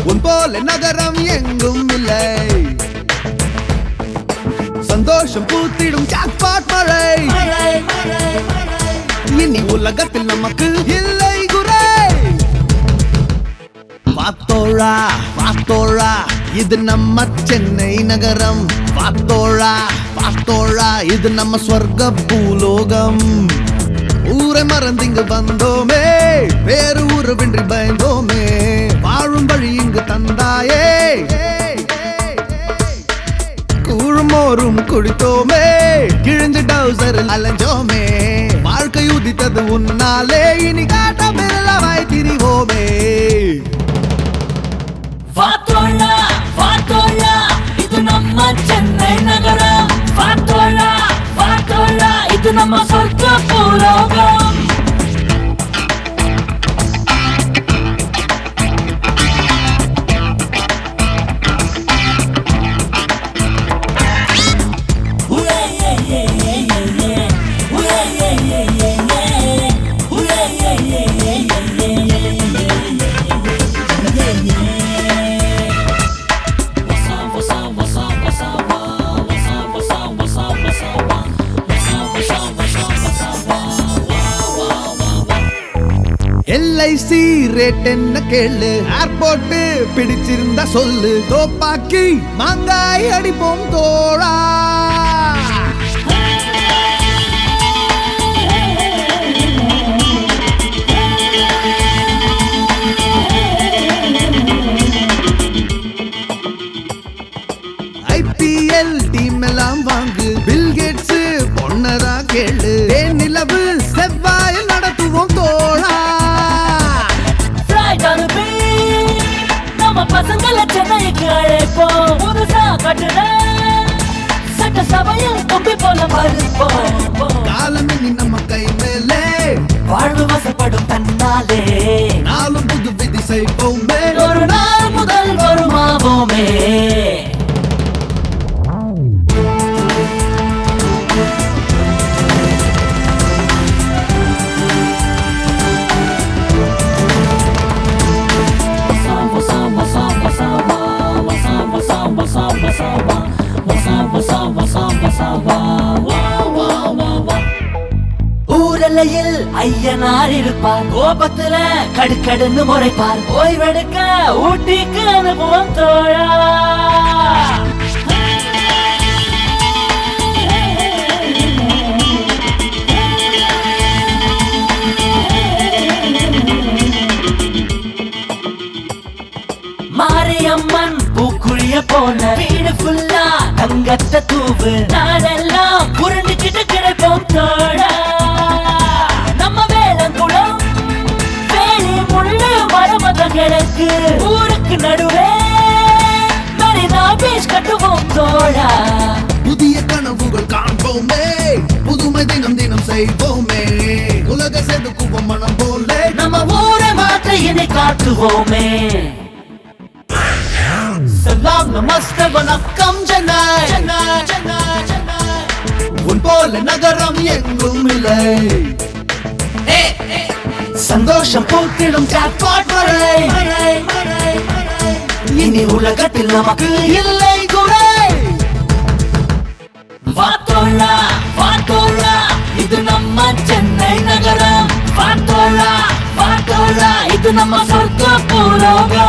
உன் போல நகரம் எங்கும் இல்லை சந்தோஷம் பூத்திடும் ஜாக்பாட் மழை இனி உலகத்தில் நமக்கு இல்லை குறை வாத்தோழா வாத்தோழா இது நம்ம சென்னை நகரம் வாத்தோழா வாத்தோழா இது நம்ம சொர்க்க பூலோகம் ஊரை மறந்திங்கு வந்தோமே வேறு ஊரவின்றி பயந்தோமே வாழும் வழி இங்கு தந்தாயே கூழுமோரும் குடித்தோமே கிழிஞ்சு டவுசர் அலைஞ்சோமே வாழ்க்கை உதித்தது உன்னாலே இனி காட்ட பிறலவாய் திரிவோமே வாத்தோழா வாத்தோழா இது நம்ம சென்னை நகரம் வாத்தோழா வாத்தோழா இது நம்ம சொர்க்க பூலோகம் எல்ஐசி ரேட் என்ன கேளு ஏர்போர்ட் பிடிச்சிருந்தா சொல்லு தோப்பாக்கி மாங்காய் அடிப்போம் தோழா ஐபிஎல் டீம் எல்லாம் வாங்கு பில் கேட்ஸ் பொன்னரா கேளு ஏன் நிலவு செவ்வாய் நடத்துவோம் தோழா Flight அனுப்பி நம்ம பசங்களை சென்னைக்கு அழைப்போம் புதுசா கட்டுற சட்டசபையில் கும்பி போல மறுப்போம் காலம் இனி நம்ம கை மேலே வாழ்வு வசப்படும் தன்னாலே நாளும் புது விதி செய்வோமே ஒரு நாள் முதல் வருமாவோமே ஊரலையில் ஐயனார் இருப்பார் கோபத்துல கடுக்கடுன்னு முறைப்பார் ஓய்வெடுக்க ஊட்டிக்கு அனுபவம் தோழா மாரியம்மன் பூக்குழிய போன வீடு ஃபுல்லா தங்கத்த தூவு நாளெல்லாம் புரண்டுக்கிட்டு கிடக்கும் தோழா நம்ம வேலங்குளம் வேலி முள்ளு மரமத கிடக்கு ஊருக்கு நடுவே மெரினா பீச் கட்டுவோம் தோழா புதிய கனவுகள் காண்போமே புதுமை தினம் தினம் செய்வோமே உலக செதுக்குவோம் மனம் போலே நம்ம ஊரை மாற்ற இதை காட்டுவோமே சலாம் நமஸ்தே வணக்கம் சென்னை உன் போல நகரம் எங்கும் இல்லை சந்தோஷம் பூத்திடும் ஜாக்பாட் மழை இனி உலகத்தில் நமக்கு இல்லை குறை வாத்தோழா வாத்தோழா இது நம்ம சென்னை நகரம் வாத்தோழா வாத்தோழா இது நம்ம சொர்க்க பூலோகம்